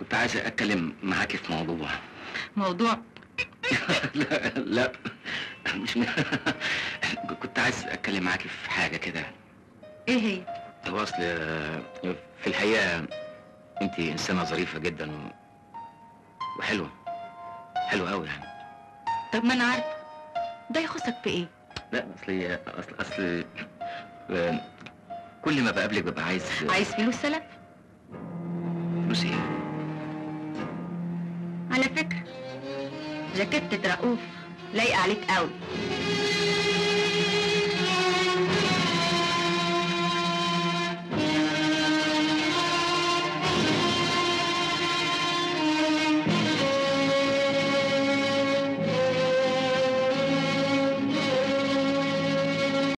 كنت عايز اتكلم معاكي في موضوع موضوع لا لا مش م... كنت عايز اتكلم معاكي في حاجه كده ايه هي هو اصل في الحقيقه انت انسانه ظريفه جدا و... وحلوه حلوه قوي يعني طب ما انا عارفه ده يخصك في ايه لا اصل اصل اصل آه، كل ما بقابلك ببقى عايز عايز فلوس سلف فلوس ايه على فكره جاكيتة رؤوف لايقه عليك قوي